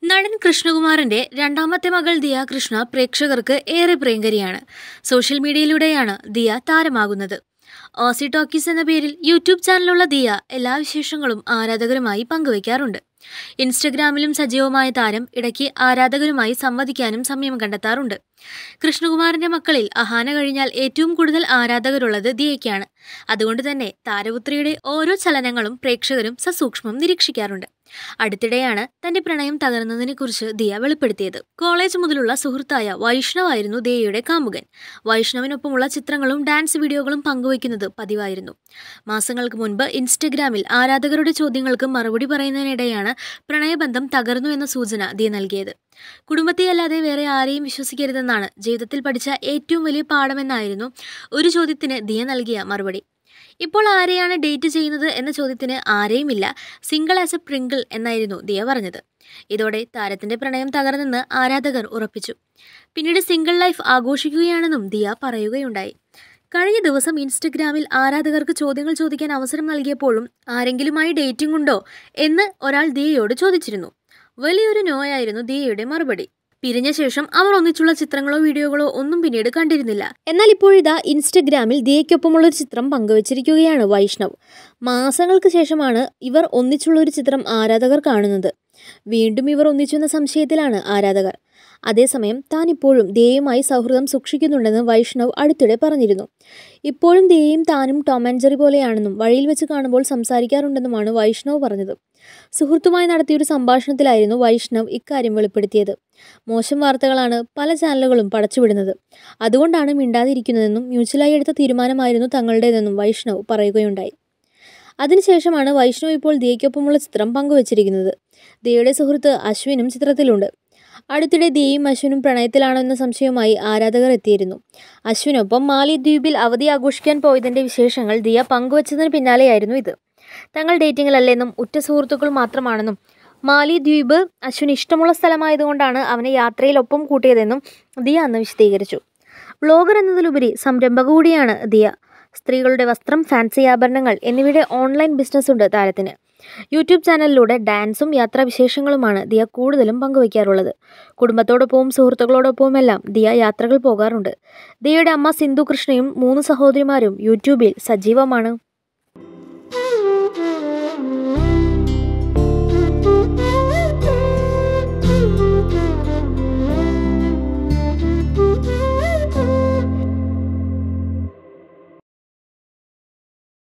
നടൻ കൃഷ്ണകുമാറിന്റെ രണ്ടാമത്തെ മകൾ ദിയ കൃഷ്ണ പ്രേക്ഷകർക്ക് ഏറെ പ്രിയങ്കരിയാണ് സോഷ്യൽ മീഡിയയിലൂടെയാണ് ദിയ താരമാകുന്നത് ഓസി ടോക്കീസ് എന്ന പേരിൽ യൂട്യൂബ് ചാനലുള്ള ദിയ എല്ലാ വിശേഷങ്ങളും ആരാധകരുമായി പങ്കുവയ്ക്കാറുണ്ട് ഇൻസ്റ്റഗ്രാമിലും സജീവമായ താരം ഇടയ്ക്ക് ആരാധകരുമായി സംവദിക്കാനും സമയം കണ്ടെത്താറുണ്ട് കൃഷ്ണകുമാറിന്റെ മക്കളിൽ അഹാന കഴിഞ്ഞാൽ ഏറ്റവും കൂടുതൽ ആരാധകരുള്ളത് ദിയയ്ക്കാണ് അതുകൊണ്ട് തന്നെ താരപുത്രിയുടെ ഓരോ ചലനങ്ങളും പ്രേക്ഷകരും സസൂക്ഷ്മം നിരീക്ഷിക്കാറുണ്ട് അടുത്തിടെയാണ് തന്റെ പ്രണയം തകർന്നതിനെക്കുറിച്ച് ദിയ വെളിപ്പെടുത്തിയത് കോളേജ് മുതലുള്ള സുഹൃത്തായ വൈഷ്ണവായിരുന്നു ദിയയുടെ കാമുകൻ വൈഷ്ണവിനൊപ്പമുള്ള ചിത്രങ്ങളും ഡാൻസ് വീഡിയോകളും പങ്കുവയ്ക്കുന്നത് പതിവായിരുന്നു മാസങ്ങൾക്ക് മുൻപ് ഇൻസ്റ്റഗ്രാമിൽ ആരാധകരുടെ ചോദ്യങ്ങൾക്ക് മറുപടി പറയുന്നതിനിടെയാണ് പ്രണയബന്ധം തകർന്നു എന്ന സൂചന ദിയ നൽകിയത് കുടുംബത്തെയല്ലാതെ വേറെ ആരെയും വിശ്വസിക്കരുതെന്നാണ് ജീവിതത്തിൽ പഠിച്ച ഏറ്റവും വലിയ പാഠമെന്നായിരുന്നു ഒരു ചോദ്യത്തിന് ദിയ നൽകിയ മറുപടി ഇപ്പോൾ ആരെയാണ് ഡേറ്റ് ചെയ്യുന്നത് എന്ന ചോദ്യത്തിന് ആരെയുമില്ല സിംഗിൾ ആസ് എ പ്രിങ്കിൾ എന്നായിരുന്നു ദിയ പറഞ്ഞത് ഇതോടെ താരത്തിന്റെ പ്രണയം തകർന്നെന്ന് ആരാധകർ ഉറപ്പിച്ചു പിന്നീട് സിംഗിൾ ലൈഫ് ആഘോഷിക്കുകയാണെന്നും ദിയ പറയുകയുണ്ടായി കഴിഞ്ഞ ദിവസം ഇൻസ്റ്റഗ്രാമിൽ ആരാധകർക്ക് ചോദ്യങ്ങൾ ചോദിക്കാൻ അവസരം നൽകിയപ്പോഴും ആരെങ്കിലുമായി ഡേറ്റിംഗ് ഉണ്ടോ എന്ന് ഒരാൾ ദിയയോട് ചോദിച്ചിരുന്നു വലിയൊരു നോയായിരുന്നു ദിയയുടെ മറുപടി പിരിഞ്ഞ ശേഷം അവർ ഒന്നിച്ചുള്ള ചിത്രങ്ങളോ വീഡിയോകളോ ഒന്നും പിന്നീട് കണ്ടിരുന്നില്ല എന്നാൽ ഇപ്പോഴിതാ ഇൻസ്റ്റഗ്രാമിൽ ദിയയ്ക്കൊപ്പമുള്ള ഒരു ചിത്രം പങ്കുവച്ചിരിക്കുകയാണ് വൈഷ്ണവ് മാസങ്ങൾക്ക് ശേഷമാണ് ഇവർ ഒന്നിച്ചുള്ള ഒരു ചിത്രം ആരാധകർ കാണുന്നത് വീണ്ടും ഇവർ ഒന്നിച്ചെന്ന സംശയത്തിലാണ് ആരാധകർ അതേസമയം താൻ ഇപ്പോഴും ദേയുമായി സൗഹൃദം സൂക്ഷിക്കുന്നുണ്ടെന്ന് വൈഷ്ണവ് അടുത്തിടെ പറഞ്ഞിരുന്നു ഇപ്പോഴും ദേയും താനും ടോം ആൻഡ് ജെറി പോലെയാണെന്നും വഴിയിൽ വെച്ച് കാണുമ്പോൾ സംസാരിക്കാറുണ്ടെന്നുമാണ് വൈഷ്ണവ് പറഞ്ഞത് സുഹൃത്തുമായി നടത്തിയൊരു സംഭാഷണത്തിലായിരുന്നു വൈഷ്ണവ് ഇക്കാര്യം വെളിപ്പെടുത്തിയത് മോശം വാർത്തകളാണ് പല ചാനലുകളും പടച്ചുവിടുന്നത് അതുകൊണ്ടാണ് മിണ്ടാതിരിക്കുന്നതെന്നും മ്യൂച്വലായി എടുത്ത തീരുമാനമായിരുന്നു തങ്ങളുടേതെന്നും വൈഷ്ണവ് പറയുകയുണ്ടായി അതിനുശേഷമാണ് വൈഷ്ണവ് ഇപ്പോൾ ദിയയ്ക്കൊപ്പമുള്ള ചിത്രം പങ്കുവച്ചിരിക്കുന്നത് ദിയയുടെ സുഹൃത്ത് അശ്വിനും ചിത്രത്തിലുണ്ട് അടുത്തിടെ ദിയയും അശ്വിനും പ്രണയത്തിലാണോ എന്ന സംശയവുമായി ആരാധകർ എത്തിയിരുന്നു അശ്വിനൊപ്പം മാലി ദ്വീപിൽ അവധി ആഘോഷിക്കാൻ പോയതിന്റെ വിശേഷങ്ങൾ ദിയ പങ്കുവച്ചതിന് പിന്നാലെയായിരുന്നു ഇത് തങ്ങൾ ഡേറ്റിംഗിലല്ലെന്നും ഉറ്റ സുഹൃത്തുക്കൾ മാത്രമാണെന്നും മാലി ദ്വീപ് അശ്വിന് ഇഷ്ടമുള്ള സ്ഥലമായതുകൊണ്ടാണ് അവനെ യാത്രയിൽ ഒപ്പം കൂട്ടിയതെന്നും ദിയ അന്ന് വിശദീകരിച്ചു വ്ളോഗർ എന്നതിലുപരി സംരംഭക കൂടിയാണ് ദിയ സ്ത്രീകളുടെ വസ്ത്രം ഫാൻസി ആഭരണങ്ങൾ എന്നിവയുടെ ഓൺലൈൻ ബിസിനസ് ഉണ്ട് താരത്തിന് യൂട്യൂബ് ചാനലിലൂടെ ഡാൻസും യാത്രാവിശേഷങ്ങളുമാണ് ദിയ കൂടുതലും പങ്കുവയ്ക്കാറുള്ളത് കുടുംബത്തോടൊപ്പവും സുഹൃത്തുക്കളോടൊപ്പവും എല്ലാം ദിയ യാത്രകൾ പോകാറുണ്ട് ദിയയുടെ അമ്മ സിന്ധു കൃഷ്ണയും മൂന്ന് സഹോദരിമാരും യൂട്യൂബിൽ സജീവമാണ്